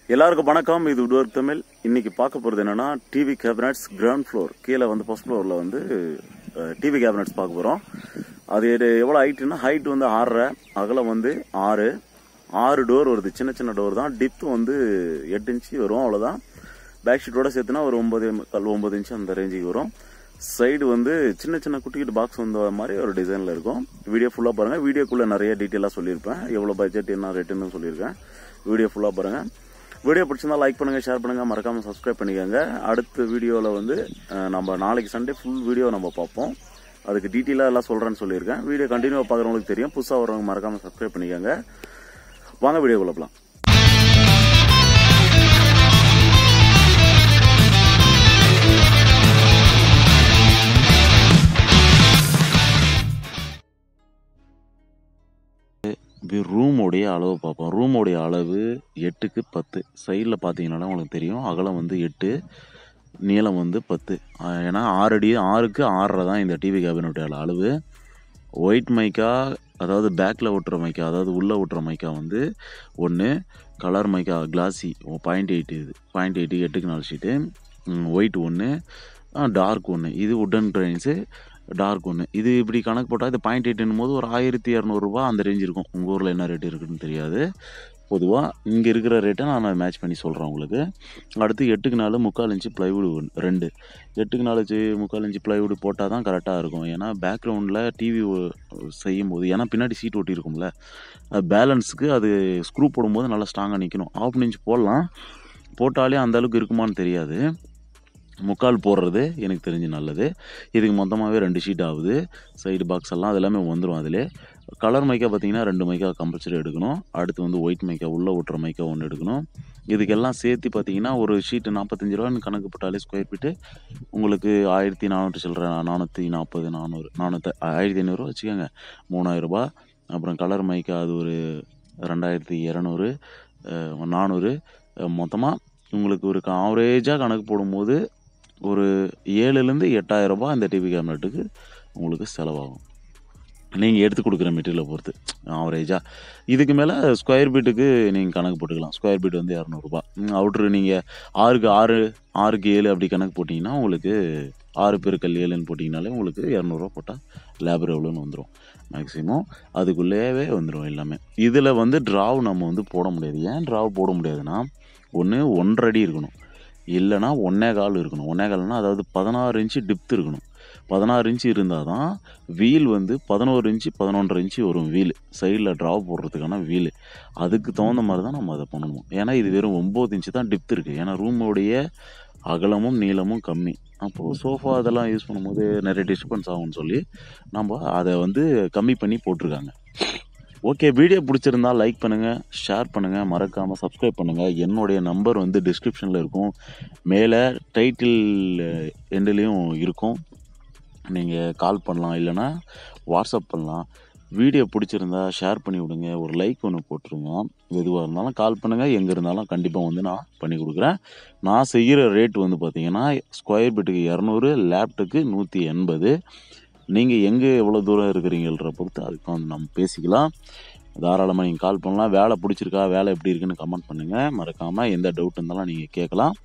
எல்லாருக்கும் வணக்கம் இது உட்வொர்க் தமிழ் இன்னைக்கு பார்க்க போறது என்னன்னா டிவி கேபினட்ஸ் கிரவுண்ட் ஃப்ளோர் கீழே வந்து ஃபர்ஸ்ட் ஃப்ளோர்ல வந்து டிவி கேபினட்ஸ் பார்க்க போறோம் அது எடு- எவ்வளவு ஹைட்னா ஹைட் வந்து ஆறரை அகலம் வந்து ஆறு ஆறு டோர் வருது சின்ன சின்ன டோர் தான் டிப்த் வந்து எட்டு இன்ச்சு வரும் அவ்வளவுதான் பேக் ஷீட்டோட சேர்த்துனா ஒரு ஒன்பது கல் ஒன்பது இன்ச்சு அந்த ரேஞ்சுக்கு வரும் சைடு வந்து சின்ன சின்ன குட்டி குட்டி பாக்ஸ் வந்த மாதிரி ஒரு டிசைன்ல இருக்கும் வீடியோ ஃபுல்லா பாருங்க வீடியோக்குள்ள நிறைய டீட்டெயிலாக சொல்லியிருப்பேன் எவ்வளவு பட்ஜெட் என்ன ரேட்டுன்னு சொல்லியிருக்கேன் வீடியோ ஃபுல்லா பாருங்க வீடியோ பிடிச்சிருந்தா லைக் பண்ணுங்க ஷேர் பண்ணுங்க மறக்காம சப்ஸ்கிரைப் பண்ணிக்கோங்க அடுத்த வீடியோவில் வந்து அஹ், நம்ம நாளைக்கு சண்டே ஃபுல் வீடியோ நம்ம பார்ப்போம் அதுக்கு டீட்டெயிலாக எல்லாம் சொல்றேன்னு சொல்லியிருக்கேன் வீடியோ கண்டினியூவாக பார்க்குறவங்களுக்கு தெரியும் புதுசாக வரவங்க மறக்காம சப்ஸ்கிரைப் பண்ணிக்கோங்க வாங்க வீடியோக்குள்ள போலாம் இப்போ ரூமோடைய அளவு பார்ப்போம் ரூமோடைய அளவு எட்டுக்கு பத்து சைடில் பார்த்தீங்கன்னா உங்களுக்கு தெரியும் அகலம் வந்து எட்டு நீளம் வந்து பத்து ஆஹ் ஏன்னா ஆறு அடி ஆறுக்கு ஆறரை தான் இந்த டிவி கேபினோடைய அளவு ஒயிட் மைக்கா அதாவது பேக்கில் ஒட்டுற மைக்கா அதாவது உள்ளே ஒட்டுற மைக்கா வந்து ஒன்று colour mica glossy point eight இது பாயிண்ட் எயிட்டு எட்டுக்கு நாலு ஷீட்டு ஒயிட் ஒன்று டார்க் ஒன்று இது உட்டன் ட்ரெயின்ஸு டார்க் ஒன்று இது இப்படி கணக்கு போட்டால் இது பாயிண்ட் எயிட்டுன்னும் போது ஒரு ஆயிரத்தி இரநூறுபா அந்த ரேஞ்ச் இருக்கும் உங்கள் ஊரில் என்ன ரேட் இருக்குன்னு தெரியாது பொதுவாக இங்கே இருக்கிற ரேட்டை நான் மேட்ச் பண்ணி சொல்கிறேன் உங்களுக்கு அடுத்து எட்டுக்கு நாலு முக்கால் இன்ச்சு ப்ளைவுட் ரெண்டு எட்டுக்கு நாலு இன்ச்சு முக்கால் இன்ச்சு ப்ளைவுட் போட்டால் தான் கரெக்டாக இருக்கும் ஏன்னா பேக்ரவுண்டில் டிவி செய்யும் போது ஏன்னா பின்னாடி சீட் ஒட்டி இருக்கும்ல பேலன்ஸுக்கு அது ஸ்க்ரூ போடும்போது நல்லா ஸ்ட்ராங்காக நிற்கணும் ஆஃப் இன்ச் போடலாம் போட்டாலே அந்த அளவுக்கு இருக்குமான்னு தெரியாது முக்கால் போடுறது எனக்கு தெரிஞ்சு நல்லது இதுக்கு மொத்தமாகவே ரெண்டு ஷீட் ஆகுது சைடு பாக்ஸ் எல்லாம் அது எல்லாமே வந்துடும் அதிலே கலர் மைக்கா பார்த்தீங்கன்னா ரெண்டு மைக்கா கம்பல்சரி எடுக்கணும் அடுத்து வந்து ஒயிட் மைக்கா உள்ளே ஓட்டுற மைக்கா ஒன்று எடுக்கணும் இதுக்கெல்லாம் சேர்த்து பார்த்தீங்கன்னா ஒரு ஷீட்டு நாற்பத்தஞ்சு ரூபான்னு கணக்கு போட்டாலே ஸ்கொயர் ஃபீட்டு உங்களுக்கு ஆயிரத்தி நானூற்றி சில்லற நானூற்றி நாற்பது நானூறு நானூற்றி ஆயிரத்தி ஐநூறுரூவா வச்சுக்கோங்க மூணாயிரம் ரூபாய் அப்புறம் கலர் மைக்கா அது ஒரு ரெண்டாயிரத்தி இரநூறு நானூறு மொத்தமாக உங்களுக்கு ஒரு ஆவரேஜாக கணக்கு போடும்போது ஒரு ஏழுலேருந்து எட்டாயிரம் ரூபாய் இந்த டிவி கேபினட்டுக்கு உங்களுக்கு செலவாகும் நீங்கள் எடுத்து கொடுக்குற மெட்டீரியலை பொறுத்து ஆவரேஜாக இதுக்கு மேலே ஸ்கொயர் ஃபீட்டுக்கு நீங்கள் கணக்கு போட்டுக்கலாம் ஸ்கொயர் ஃபீட் வந்து இரநூறுபா அவுட்ரு நீங்கள் ஆறுக்கு ஆறு ஆறுக்கு ஏழு அப்படி கணக்கு போட்டிங்கன்னா உங்களுக்கு ஆறு பெருக்கல் ஏழுன்னு போட்டிங்கனாலே உங்களுக்கு இரநூறுவா போட்டால் லேபர் எவ்வளோன்னு வந்துடும் மேக்ஸிமம் அதுக்குள்ளேயே வந்துடும் எல்லாமே இதில் வந்து ட்ராவ் நம்ம வந்து போட முடியாது ஏன் ட்ராவ் போட முடியாதுன்னா ஒன்று ஒன்றரை அடி இருக்கணும் இல்லைன்னா ஒன்னே கால் இருக்கணும் ஒன்னே கால்னா அதாவது பதினாறு இன்ச்சு டிப்த் இருக்கணும் பதினாறு இன்ச்சு இருந்தால் தான் வீல் வந்து பதினோரு இன்ச்சு பதினொன்றரை இன்ச்சு வரும் வீல் சைடில் ட்ராப் போடுறதுக்கான வீல் அதுக்கு தகுந்த மாதிரி தான் நம்ம அதை பண்ணணும் ஏன்னா இது வெறும் ஒம்பது இன்ச்சு தான் டிப்த் இருக்குது ஏன்னா ரூமோடைய அகலமும் நீளமும் கம்மி அப்போது சோஃபா அதெல்லாம் யூஸ் பண்ணும்போது நிறைய டிஸ்டர்பன்ஸ் ஆகும்னு சொல்லி நம்ம அதை வந்து கம்மி பண்ணி போட்டிருக்காங்க ஓகே வீடியோ பிடிச்சிருந்தா லைக் பண்ணுங்கள் ஷேர் பண்ணுங்கள் மறக்காமல் சப்ஸ்கிரைப் பண்ணுங்கள் என்னுடைய நம்பர் வந்து டிஸ்கிரிப்ஷனில் இருக்கும் மேலே டைட்டில் எண்டுலேயும் இருக்கும் நீங்கள் கால் பண்ணலாம் இல்லைன்னா வாட்ஸ்அப் பண்ணலாம் வீடியோ பிடிச்சிருந்தா ஷேர் பண்ணி விடுங்க ஒரு லைக் ஒன்று போட்டுருங்க எதுவாக இருந்தாலும் கால் பண்ணுங்கள் எங்கே இருந்தாலும் கண்டிப்பாக வந்து நான் பண்ணி கொடுக்குறேன் நான் செய்கிற ரேட் வந்து பார்த்தீங்கன்னா ஸ்கொயர் ஃபீட்டுக்கு இரநூறு லேப்டுக்கு நூற்றி எண்பது நீங்கள் எங்கே எவ்வளோ தூரம் இருக்கிறீங்கன்ற பொறுத்து அதுக்கு வந்து நம்ம பேசிக்கலாம் தாராளமாக நீங்கள் கால் பண்ணலாம் வேலை பிடிச்சிருக்கா வேலை எப்படி இருக்குன்னு கமெண்ட் பண்ணுங்கள் மறக்காமல் எந்த டவுட் இருந்தாலும் நீங்கள் கேட்கலாம்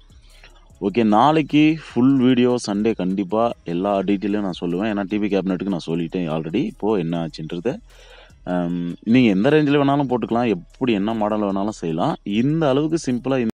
ஓகே நாளைக்கு ஃபுல் வீடியோ சண்டே கண்டிப்பாக எல்லா டீட்டெயிலும் நான் சொல்லுவேன் ஏன்னா டிவி கேபினெட்டுக்கு நான் சொல்லிட்டேன் ஆல்ரெடி இப்போது என்ன ஆச்சுன்றது நீங்கள் எந்த ரேஞ்சில் வேணாலும் போட்டுக்கலாம் எப்படி என்ன மாடல் வேணாலும் செய்யலாம் இந்த அளவுக்கு சிம்பிளாக